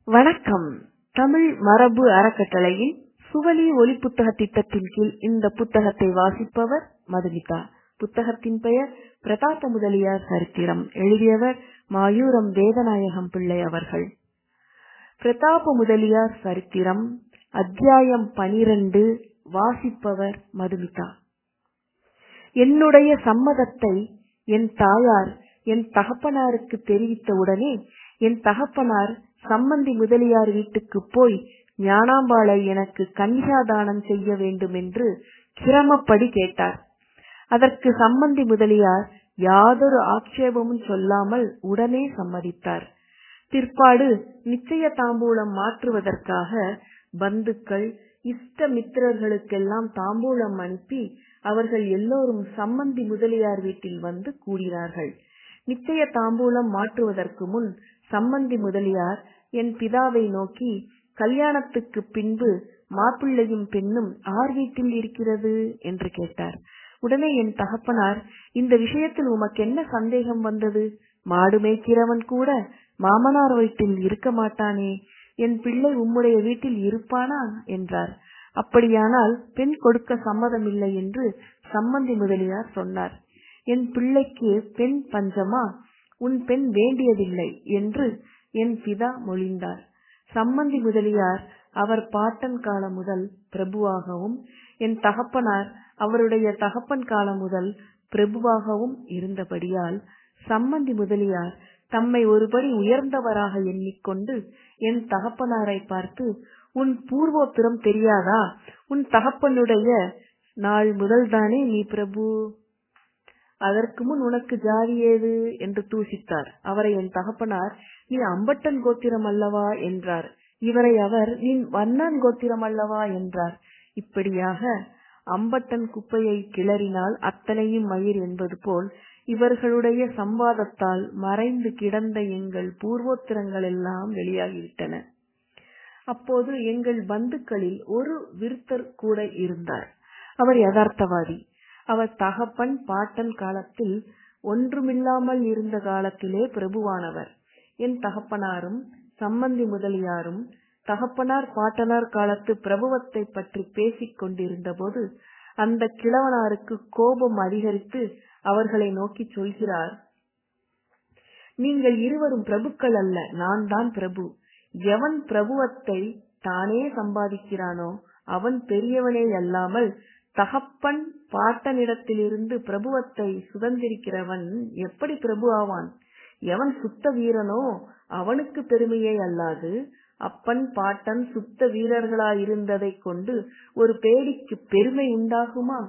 வணக்கம் தமிழ் மரபு அறக்கட்டளையின் சுவலி ஒலி புத்தக திட்டத்தின் கீழ் இந்த புத்தகத்தை வாசிப்பவர் மதுமிதா புத்தகத்தின் பெயர் பிரதாப முதலியார் சரித்திரம் எழுதியவர் மாயூரம் வேதநாயகம் பிள்ளை அவர்கள் பிரதாப முதலியார் சரித்திரம் அத்தியாயம் பனிரெண்டு வாசிப்பவர் மதுமிதா என்னுடைய சம்மதத்தை என் தாயார் என் தகப்பனாருக்கு தெரிவித்தவுடனே என் தகப்பனார் சம்மந்தி முதலியார் வீட்டுக்கு போய் ஞானாம்பாளை எனக்கு கன்னிகாதானம் செய்ய வேண்டும் என்று கிரமப்படி கேட்டார் அதற்கு சம்மந்தி முதலியார் யாதொரு ஆட்சேபமும் சொல்லாமல் உடனே சம்மதித்தார் பிற்பாடு நிச்சய தாம்பூலம் மாற்றுவதற்காக பந்துக்கள் இஷ்ட மித்திரர்களுக்கெல்லாம் தாம்பூலம் அனுப்பி அவர்கள் எல்லோரும் சம்மந்தி முதலியார் வீட்டில் வந்து கூடினார்கள் நிச்சய தாம்பூலம் மாற்றுவதற்கு முன் சம்மந்தி முதலியார் என் பிதாவை நோக்கி கல்யாணத்துக்கு பின்பு மாப்பிள்ளையும் பெண்ணும் ஆர் வீட்டில் இருக்கிறது என்று கேட்டார் உடனே என் தகப்பனார் இந்த விஷயத்தில் உமக்கு என்ன சந்தேகம் வந்தது மாடு மேய்க்கிறவன் கூட மாமனார் வீட்டில் இருக்க மாட்டானே என் பிள்ளை உம்முடைய வீட்டில் இருப்பானா என்றார் அப்படியானால் பெண் கொடுக்க சம்மதமில்லை என்று சம்மந்தி முதலியார் சொன்னார் என் பிள்ளைக்கு பெண் பஞ்சமா உன் பெண் வேண்டியதில்லை என்று என் பிதா மொழிந்தார் சம்மந்தி முதலியார் அவர் பாட்டன் காலம் முதல் பிரபுவாகவும் என் தகப்பனார் அவருடைய தகப்பன் காலம் முதல் பிரபுவாகவும் இருந்தபடியால் சம்மந்தி முதலியார் தம்மை ஒருபடி உயர்ந்தவராக எண்ணிக்கொண்டு என் தகப்பனாரை பார்த்து உன் பூர்வோத்திரம் தெரியாதா உன் தகப்பனுடைய நாள் முதல்தானே நீ பிரபு அதற்கு முன் உனக்கு ஜாதி ஏது என்று தூசித்தார் அவரை என் தகப்பனார் நீ அம்பட்டன் கோத்திரம் அல்லவா என்றார் இவரை அவர் நீ வண்ணான் கோத்திரம் அல்லவா என்றார் இப்படியாக அம்பட்டன் குப்பையை கிளறினால் அத்தனையும் மயிர் என்பது போல் இவர்களுடைய சம்வாதத்தால் மறைந்து கிடந்த எங்கள் பூர்வோத்திரங்கள் எல்லாம் வெளியாகிவிட்டன அப்போது எங்கள் பந்துக்களில் ஒரு விருத்தர் கூட இருந்தார் அவர் யதார்த்தவாதி அவர் தகப்பன் பாட்டன் காலத்தில் ஒன்றுமில்லாமல் இருந்த காலத்திலே பிரபுவானவர் என் தகப்பனாரும் சம்மந்தி முதலியாரும் தகப்பனார் பாட்டனார் காலத்து பிரபுவத்தை பற்றி பேசிக் கொண்டிருந்த போது அந்த கிழவனாருக்கு கோபம் அதிகரித்து அவர்களை நோக்கி சொல்கிறார் நீங்கள் இருவரும் பிரபுக்கள் அல்ல நான் தான் பிரபு எவன் பிரபுவத்தை தானே சம்பாதிக்கிறானோ அவன் பெரியவனே அல்லாமல் தகப்பன் பாட்டனிடத்திலிருந்து பிரபுவத்தை சுதந்திரிக்கிறவன் எப்படி பிரபு ஆவான் எவன் சுத்த வீரனோ அவனுக்கு பெருமையே அல்லாது அப்பன் பாட்டன் சுத்த வீரர்களாயிருந்ததை கொண்டு ஒரு பேடிக்கு பெருமை உண்டாகுமா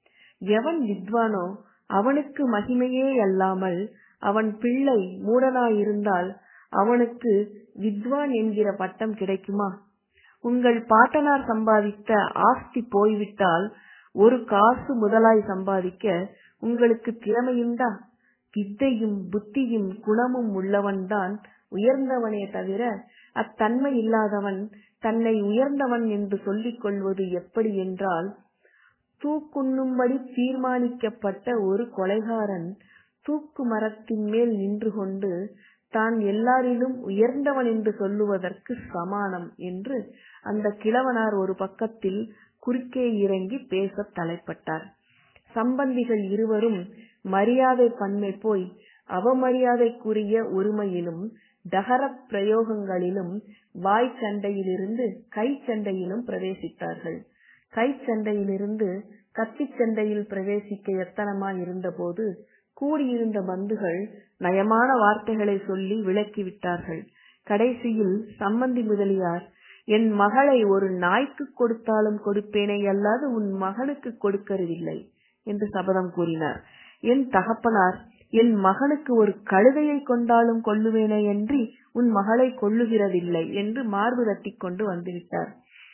எவன் வித்வானோ அவனுக்கு மகிமையே அல்லாமல் அவன் பிள்ளை மூடனாயிருந்தால் அவனுக்கு வித்வான் என்கிற பட்டம் கிடைக்குமா உங்கள் பாட்டனார் சம்பாதித்த ஆஸ்தி போய்விட்டால் ஒரு காசு முதலாய் சம்பாதிக்க உங்களுக்கு திறமையுண்டா வித்தையும் புத்தியும் குணமும் உள்ளவன்தான் உயர்ந்தவனே தவிர அத்தன்மை இல்லாதவன் தன்னை உயர்ந்தவன் என்று சொல்லிக் கொள்வது எப்படி என்றால் தூக்குண்ணும்படி தீர்மானிக்கப்பட்ட ஒரு கொலைகாரன் தூக்கு மரத்தின் மேல் நின்று கொண்டு தான் எல்லாரிலும் உயர்ந்தவன் என்று சொல்லுவதற்கு சமானம் என்று அந்த கிழவனார் ஒரு பக்கத்தில் குறுக்கே இறங்கி பேச தலைப்பட்டார் சம்பந்திகள் இருவரும் மரியாதை பன்மை போய் அவமரியாதைக்குரிய உரிமையிலும் தகர பிரயோகங்களிலும் வாய் சண்டையிலிருந்து கை சண்டையிலும் பிரவேசித்தார்கள் கை சண்டையிலிருந்து கத்தி சண்டையில் பிரவேசிக்க எத்தனமாய் இருந்தபோது கூடியிருந்த பந்துகள் நயமான வார்த்தைகளை சொல்லி விளக்கிவிட்டார்கள் கடைசியில் சம்மந்தி முதலியார் என் மகளை ஒரு நாய்க்கு கொடுத்தாலும் கொடுப்பேனே அல்லாது உன் மகனுக்கு கொடுக்கறதில்லை என்று சபதம் கூறினார் என் தகப்பனார் என் மகனுக்கு ஒரு கழுதையை கொண்டாலும் கொள்ளுவேனே என்று உன் மகளை கொள்ளுகிறதில்லை என்று மார்பு தட்டி கொண்டு வந்துவிட்டார்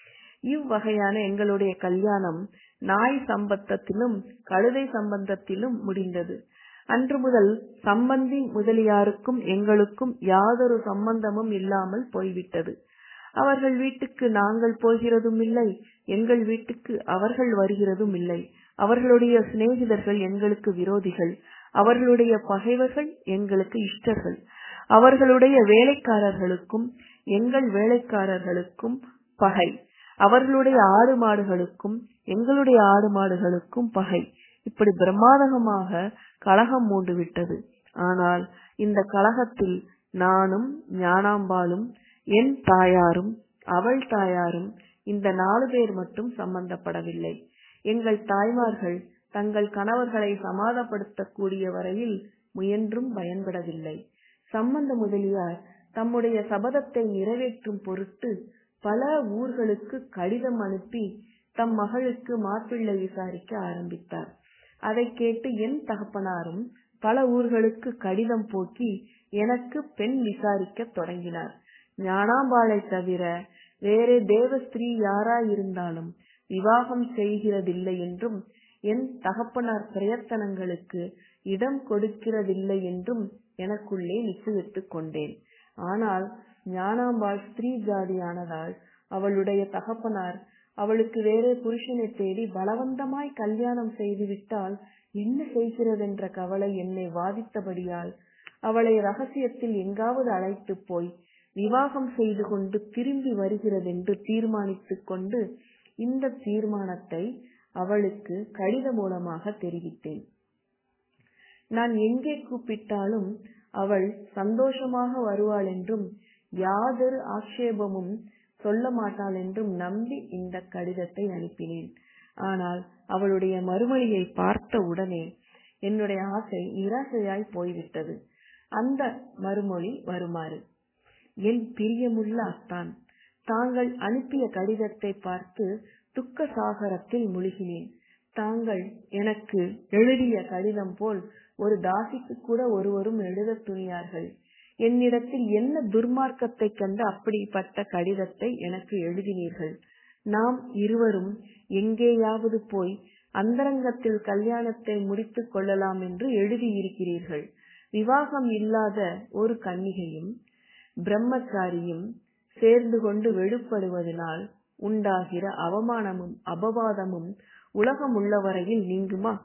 இவ்வகையான எங்களுடைய கல்யாணம் நாய் சம்பந்தத்திலும் கழுதை சம்பந்தத்திலும் முடிந்தது அன்று முதல் சம்பந்தி முதலியாருக்கும் எங்களுக்கும் யாதொரு சம்பந்தமும் இல்லாமல் போய்விட்டது அவர்கள் வீட்டுக்கு நாங்கள் போகிறதும் இல்லை எங்கள் வீட்டுக்கு அவர்கள் வருகிறதும் இல்லை அவர்களுடைய சிநேகிதர்கள் எங்களுக்கு விரோதிகள் அவர்களுடைய பகைவர்கள் எங்களுக்கு இஷ்டர்கள் அவர்களுடைய வேலைக்காரர்களுக்கும் எங்கள் வேலைக்காரர்களுக்கும் பகை அவர்களுடைய ஆடு மாடுகளுக்கும் எங்களுடைய ஆடு மாடுகளுக்கும் பகை இப்படி பிரமாதகமாக கலகம் மூண்டு விட்டது ஆனால் இந்த கலகத்தில் நானும் ஞானாம்பாளும் என் தாயாரும் அவள் தாயாரும் இந்த நாலு பேர் மட்டும் சம்பந்தப்படவில்லை எங்கள் தாய்மார்கள் தங்கள் கணவர்களை சமாதப்படுத்தக்கூடிய வரையில் முயன்றும் பயன்படவில்லை சம்பந்த முதலியார் தம்முடைய சபதத்தை நிறைவேற்றும் பொருட்டு பல ஊர்களுக்கு கடிதம் அனுப்பி தம் மகளுக்கு மாப்பிள்ளை விசாரிக்க ஆரம்பித்தார் அதை கேட்டு என் தகப்பனாரும் பல ஊர்களுக்கு கடிதம் போக்கி எனக்கு பெண் விசாரிக்க தொடங்கினார் ஞானாம்பாளை தவிர வேறே தேவஸ்திரீ யாராயிருந்தாலும் விவாகம் செய்கிறதில்லை என்றும் என் தகப்பனார் பிரயத்தனங்களுக்கு இடம் கொடுக்கிறதில்லை என்றும் எனக்குள்ளே நிச்சயித்துக் கொண்டேன் ஆனால் ஞானாம்பாள் ஸ்திரீ ஜாதியானதால் அவளுடைய தகப்பனார் அவளுக்கு வேறே புருஷனை தேடி பலவந்தமாய் கல்யாணம் செய்துவிட்டால் என்ன செய்கிறதென்ற கவலை என்னை வாதித்தபடியால் அவளை ரகசியத்தில் எங்காவது அழைத்து போய் விவாகம் செய்து கொண்டு திரும்பி வருகிறதென்று தீர்மானித்துக் கொண்டு இந்த தீர்மானத்தை அவளுக்கு கடித மூலமாக தெரிவித்தேன் நான் எங்கே கூப்பிட்டாலும் அவள் சந்தோஷமாக வருவாள் என்றும் யாதொரு ஆட்சேபமும் சொல்ல மாட்டாள் என்றும் நம்பி இந்த கடிதத்தை அனுப்பினேன் ஆனால் அவளுடைய மறுமொழியை பார்த்த உடனே என்னுடைய ஆசை நிராசையாய் போய்விட்டது அந்த மறுமொழி வருமாறு என் பிரியமுள்ள அத்தான் தாங்கள் அனுப்பிய கடிதத்தை பார்த்து துக்க சாகரத்தில் முழுகினேன் தாங்கள் எனக்கு எழுதிய கடிதம் போல் ஒரு தாசிக்கு கூட ஒருவரும் எழுத துணியார்கள் என்னிடத்தில் என்ன துர்மார்க்கத்தை கண்டு அப்படிப்பட்ட கடிதத்தை எனக்கு எழுதினீர்கள் நாம் இருவரும் எங்கேயாவது போய் அந்தரங்கத்தில் கல்யாணத்தை முடித்துக் கொள்ளலாம் என்று எழுதியிருக்கிறீர்கள் விவாகம் இல்லாத ஒரு கன்னிகையும் பிரம்மச்சாரியும் சேர்ந்து கொண்டு வெடுப்படுவதனால் உண்டாகிற அவமானமும் அபவாதமும் உலகம் உள்ளவரையில் நீங்குமா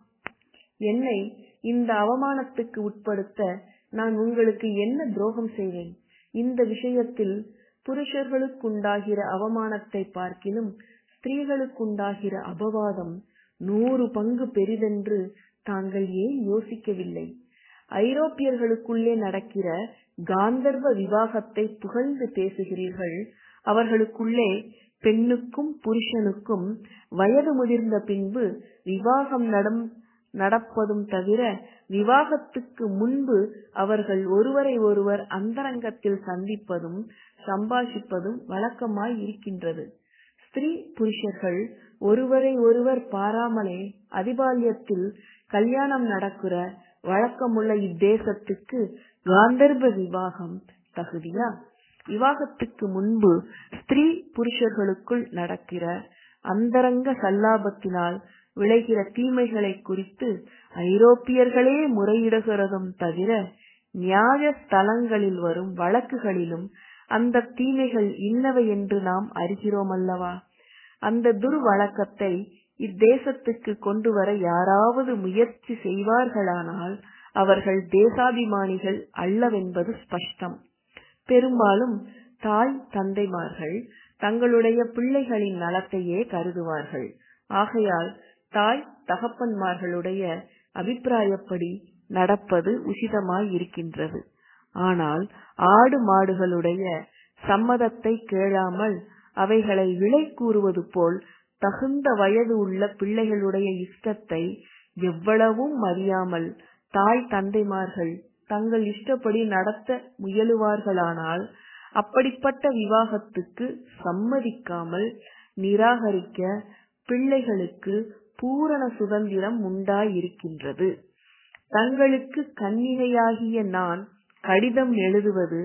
என்னை இந்த அவமானத்துக்கு உட்படுத்த நான் உங்களுக்கு என்ன துரோகம் செய்வேன் இந்த விஷயத்தில் புருஷர்களுக்குண்டாகிற அவமானத்தை பார்க்கிலும் ஸ்திரீகளுக்குண்டாகிற அபவாதம் நூறு பங்கு பெரிதென்று தாங்கள் ஏன் யோசிக்கவில்லை ஐரோப்பியர்களுக்குள்ளே நடக்கிற காந்தர்வ விவாகத்தை புகழ்ந்து பேசுகிறீர்கள் அவர்களுக்குள்ளே பெண்ணுக்கும் புருஷனுக்கும் வயது முதிர்ந்த பின்பு விவாகம் நடம் நடப்பதும் தவிர விவாகத்துக்கு முன்பு அவர்கள் ஒருவரை ஒருவர் அந்தரங்கத்தில் சந்திப்பதும் சம்பாஷிப்பதும் வழக்கமாய் இருக்கின்றது ஸ்திரீ புருஷர்கள் ஒருவரை ஒருவர் பாராமலே அதிபால்யத்தில் கல்யாணம் நடக்கிற வழக்கமுள்ள இத்தேசத்துக்கு காந்தர்வ விவாகம் தகுதியா விவாகத்துக்கு முன்பு ஸ்திரீ புருஷர்களுக்குள் நடக்கிற அந்தரங்க சல்லாபத்தினால் விளைகிற தீமைகளை குறித்து ஐரோப்பியர்களே முறையிடுகிறதும் தவிர நியாய ஸ்தலங்களில் வரும் வழக்குகளிலும் அந்த தீமைகள் இன்னவை என்று நாம் அறிகிறோம் அல்லவா அந்த துர்வழக்கத்தை இத்தேசத்துக்கு கொண்டு வர யாராவது முயற்சி செய்வார்களானால் அவர்கள் தேசாபிமானிகள் அல்லவென்பது ஸ்பஷ்டம் பெரும்பாலும் தாய் தந்தைமார்கள் தங்களுடைய பிள்ளைகளின் நலத்தையே கருதுவார்கள் ஆகையால் தாய் தகப்பன்மார்களுடைய அபிப்பிராயப்படி நடப்பது உசிதமாய் இருக்கின்றது ஆனால் ஆடு மாடுகளுடைய சம்மதத்தை கேளாமல் அவைகளை விலை கூறுவது போல் தகுந்த வயது உள்ள பிள்ளைகளுடைய இஷ்டத்தை எவ்வளவும் மதியாமல் தாய் தந்தைமார்கள் தங்கள் இஷ்டப்படி நடத்த முயலுவார்களானால் அப்படிப்பட்ட விவாகத்துக்கு சம்மதிக்காமல் நிராகரிக்க பிள்ளைகளுக்கு பூரண சுதந்திரம் உண்டாயிருக்கின்றது தங்களுக்கு கன்னிகையாகிய நான் கடிதம் எழுதுவது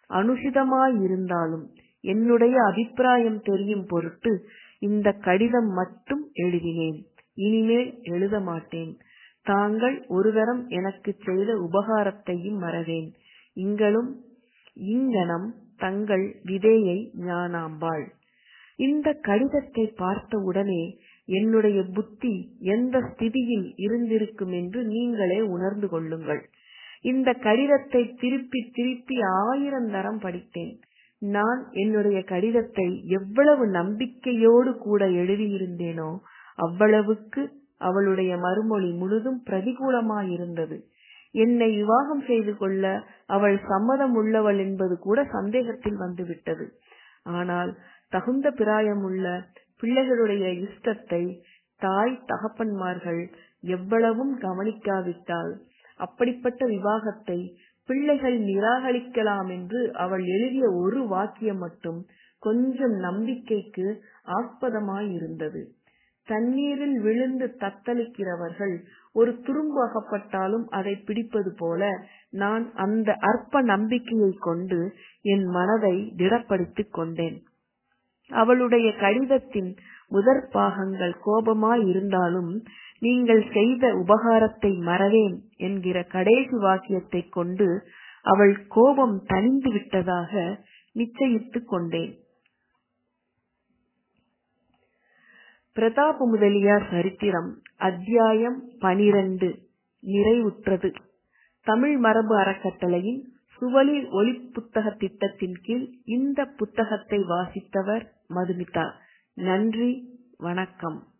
அனுசிதமாயிருந்தாலும் என்னுடைய அபிப்பிராயம் தெரியும் பொருட்டு இந்த கடிதம் மட்டும் எழுதினேன் இனிமேல் எழுத மாட்டேன் தாங்கள் ஒரு தரம் எனக்கு செய்த உபகாரத்தையும் மறவேன் இங்களும் இங்கனம் தங்கள் விதையை ஞானாம்பாள் இந்த கடிதத்தை பார்த்த உடனே என்னுடைய புத்தி எந்த ஸ்திதியில் இருந்திருக்கும் என்று நீங்களே உணர்ந்து கொள்ளுங்கள் இந்த கடிதத்தை திருப்பி திருப்பி ஆயிரம் தரம் படித்தேன் நான் என்னுடைய கடிதத்தை எவ்வளவு நம்பிக்கையோடு கூட எழுதியிருந்தேனோ அவ்வளவுக்கு அவளுடைய மறுமொழி முழுதும் பிரதிகூலமாயிருந்தது என்னை விவாகம் செய்து கொள்ள அவள் சம்மதம் உள்ளவள் என்பது கூட சந்தேகத்தில் வந்துவிட்டது ஆனால் தகுந்த பிராயமுள்ள பிள்ளைகளுடைய இஷ்டத்தை தாய் தகப்பன்மார்கள் எவ்வளவும் கவனிக்காவிட்டால் அப்படிப்பட்ட விவாகத்தை பிள்ளைகள் நிராகரிக்கலாம் என்று அவள் எழுதிய ஒரு வாக்கியம் மட்டும் கொஞ்சம் நம்பிக்கைக்கு ஆஸ்பதமாயிருந்தது தண்ணீரில் விழுந்து தத்தளிக்கிறவர்கள் ஒரு துரும்பு அகப்பட்டாலும் அதை பிடிப்பது போல நான் அந்த அற்ப நம்பிக்கையை கொண்டு என் மனதை திடப்படுத்திக் கொண்டேன் அவளுடைய கடிதத்தின் முதற் பாகங்கள் கோபமாயிருந்தாலும் நீங்கள் செய்த உபகாரத்தை மறவேன் என்கிற கடைசி வாக்கியத்தை கொண்டு அவள் கோபம் தணிந்து விட்டதாக நிச்சயித்துக் கொண்டேன் பிரதாப முதலியார் சரித்திரம் அத்தியாயம் பனிரண்டு நிறைவுற்றது தமிழ் மரபு அறக்கட்டளையின் சுவலி ஒளி புத்தக திட்டத்தின் கீழ் இந்த புத்தகத்தை வாசித்தவர் மதுமிதா நன்றி வணக்கம்